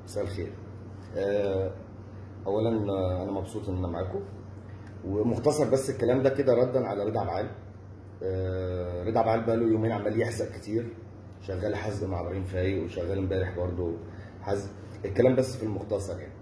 مساء الخير آه، اولا آه، انا مبسوط ان انا معاكم ومختصر بس الكلام ده كده ردا على رضا عبعال آه، رضا عبعال بقاله يومين عمال يحزق كتير شغال حزق مع ابراهيم فايق وشغال امبارح برضه حزق الكلام بس في المختصر يعني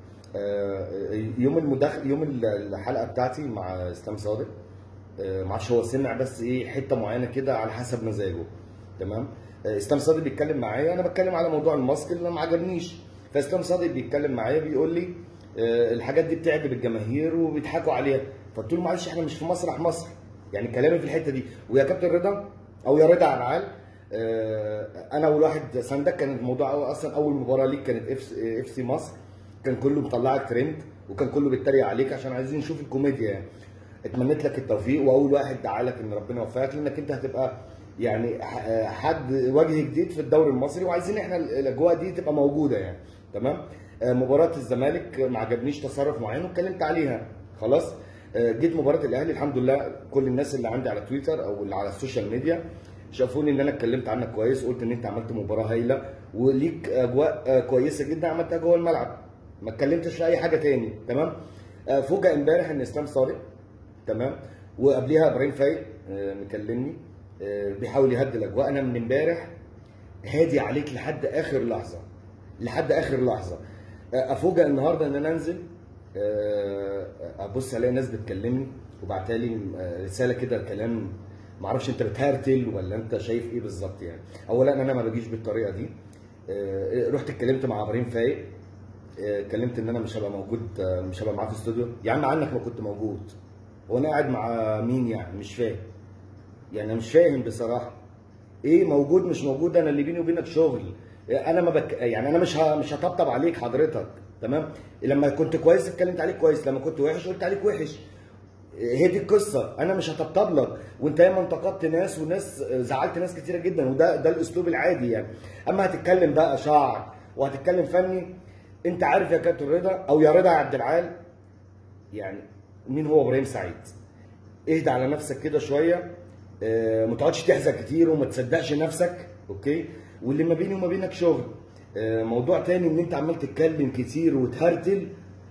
آه، يوم المداخل يوم الحلقه بتاعتي مع اسلام صادق آه، معرفش هو سمع بس ايه حته معينه كده على حسب مزاجه تمام آه، اسلام صادق بيتكلم معايا انا بتكلم على موضوع الماسك اللي ما عجبنيش فاسلام صادق بيتكلم معايا بيقول لي آه، الحاجات دي بتعجب الجماهير وبيضحكوا عليها فقلت له معلش احنا مش في مسرح مصر يعني كلامي في الحته دي ويا كابتن رضا او يا رضا عبعال آه، انا اول واحد ساندك كان الموضوع أول- اصلا اول مباراه ليك كانت اف اف سي مصر كان كله مطلعك ترند وكان كله بيتريق عليك عشان عايزين نشوف الكوميديا يعني اتمنيت لك التوفيق واول واحد دعا لك ان ربنا يوفقك لانك انت هتبقى يعني ح- حد وجه جديد في الدوري المصري وعايزين احنا الاجواء دي تبقى موجوده يعني تمام آه، مباراه الزمالك ما عجبنيش تصرف معين واتكلمت عليها خلاص آه، جيت مباراه الاهلي الحمد لله كل الناس اللي عندي على تويتر او اللي على السوشيال ميديا شافوني ان انا اتكلمت عنك كويس قلت ان انت عملت مباراه هايله وليك اجواء آه، كويسه جدا عملتها جوه الملعب ما اتكلمتش في اي حاجه تاني تمام آه، فوجئ امبارح ان اسلام صادق تمام وقبليها ابراهيم فايق آه، مكلمني آه، بيحاول يهدي الاجواء انا من امبارح هادي عليك لحد اخر لحظه لحد اخر لحظه آه، افوجئ النهارده ان انا انزل آه، ابص الاقي ناس بتكلمني وبعتالي آه، رساله كده كلام معرفش انت بتهرتل ولا انت شايف ايه بالظبط يعني اولا انا ما بجيش بالطريقه دي آه، رحت اتكلمت مع ابراهيم فايق آه، اتكلمت ان انا مش هبقى موجود آه، مش هبقى معاه في الاستوديو يا عم عنك ما كنت موجود هو انا قاعد مع مين يعني مش فاهم يعني انا مش فاهم بصراحه ايه موجود مش موجود انا اللي بيني وبينك شغل انا ما بك... يعني انا مش ه... مش هطبطب عليك حضرتك تمام لما كنت كويس اتكلمت عليك كويس لما كنت وحش قلت عليك وحش هي دي القصه انا مش هطبطب لك وانت ياما انتقدت ناس وناس زعلت ناس كتيره جدا وده ده الاسلوب العادي يعني اما هتتكلم بقى شعر وهتتكلم فني انت عارف يا كابتن رضا او يا رضا يا عبد العال يعني مين هو ابراهيم سعيد اهدى على نفسك كده شويه آه، ما تقعدش تحزن كتير وما تصدقش نفسك اوكي واللي ما بيني وما بينك شغل آه، موضوع تاني ان انت عمال تتكلم كتير وتهرتل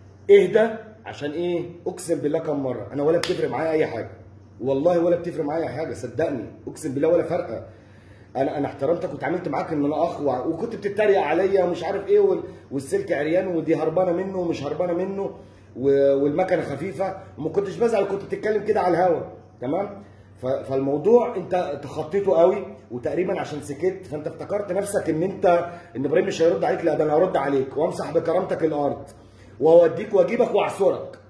اهدى عشان ايه اقسم بالله كم مره انا ولا بتفرق معايا اي حاجه والله ولا بتفرق معايا اي حاجه صدقني اقسم بالله ولا فارقه انا انا احترمتك واتعاملت معاك ان انا اخ وع- وكنت بتتريق عليا ومش عارف ايه وال- والسلك عريان ودي هربانه منه ومش هربانه منه و- والمكنه خفيفه وما كنتش بزعل كنت بتتكلم كده على الهوا تمام ف- فالموضوع انت تخطيته قوي وتقريبا عشان سكت فانت افتكرت نفسك ان انت ان ابراهيم مش هيرد عليك لا ده انا هرد عليك وامسح بكرامتك الارض واوديك واجيبك واعصرك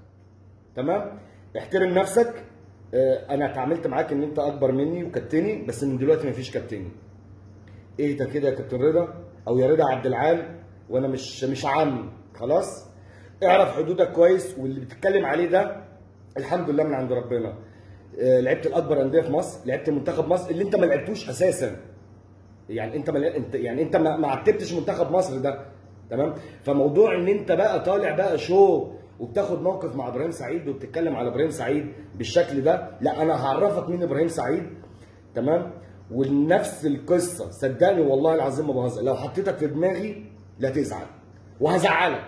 تمام احترم نفسك اه، انا اتعاملت معاك ان انت اكبر مني وكابتني بس من دلوقتي مفيش كابتني اهدى كده يا كابتن رضا او يا رضا عبد العال وانا مش مش عم خلاص اعرف حدودك كويس واللي بتتكلم عليه ده الحمد لله من عند ربنا اه، لعبت الاكبر انديه في مصر لعبت منتخب مصر اللي انت ما لعبتوش اساسا يعني انت ما انت يعني انت ما ما عتبتش منتخب مصر ده تمام فموضوع ان انت بقى طالع بقى شو وبتاخد موقف مع ابراهيم سعيد وبتتكلم على ابراهيم سعيد بالشكل ده لا انا هعرفك مين ابراهيم سعيد تمام ونفس القصه صدقني والله العظيم ما بهزر لو حطيتك في دماغي لا تزعل وهزعلك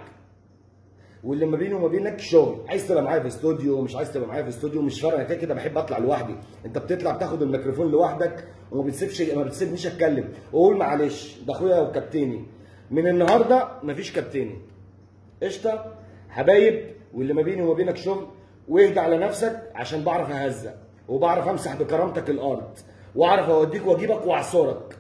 واللي ما بيني وما بينك شغل عايز تبقى معايا في استوديو مش عايز تبقى معايا في استوديو مش فارقه انا كده كده بحب اطلع لوحدي انت بتطلع بتاخد الميكروفون لوحدك وما بتسيبش ما بتسيبنيش اتكلم واقول معلش ده اخويا وكابتني من النهارده مفيش كابتني قشطه حبايب واللي ما بيني وما بينك شغل واهدى على نفسك عشان بعرف اهزق وبعرف امسح بكرامتك الارض واعرف اوديك واجيبك واعصرك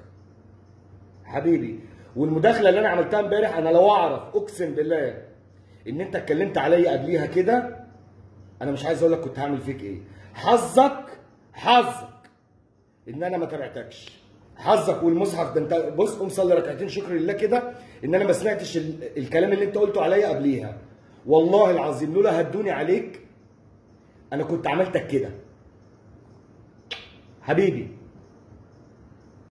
حبيبي والمداخله اللي انا عملتها امبارح انا لو اعرف اقسم بالله ان انت اتكلمت عليا قبليها كده انا مش عايز اقول لك كنت هعمل فيك ايه حظك حظك ان انا ما تابعتكش حظك والمصحف ده انت بص قوم صلي ركعتين شكر لله كده ان انا ما سمعتش ال- الكلام اللي انت قلته عليا قبليها والله العظيم لولا هدوني عليك انا كنت عملتك كده حبيبي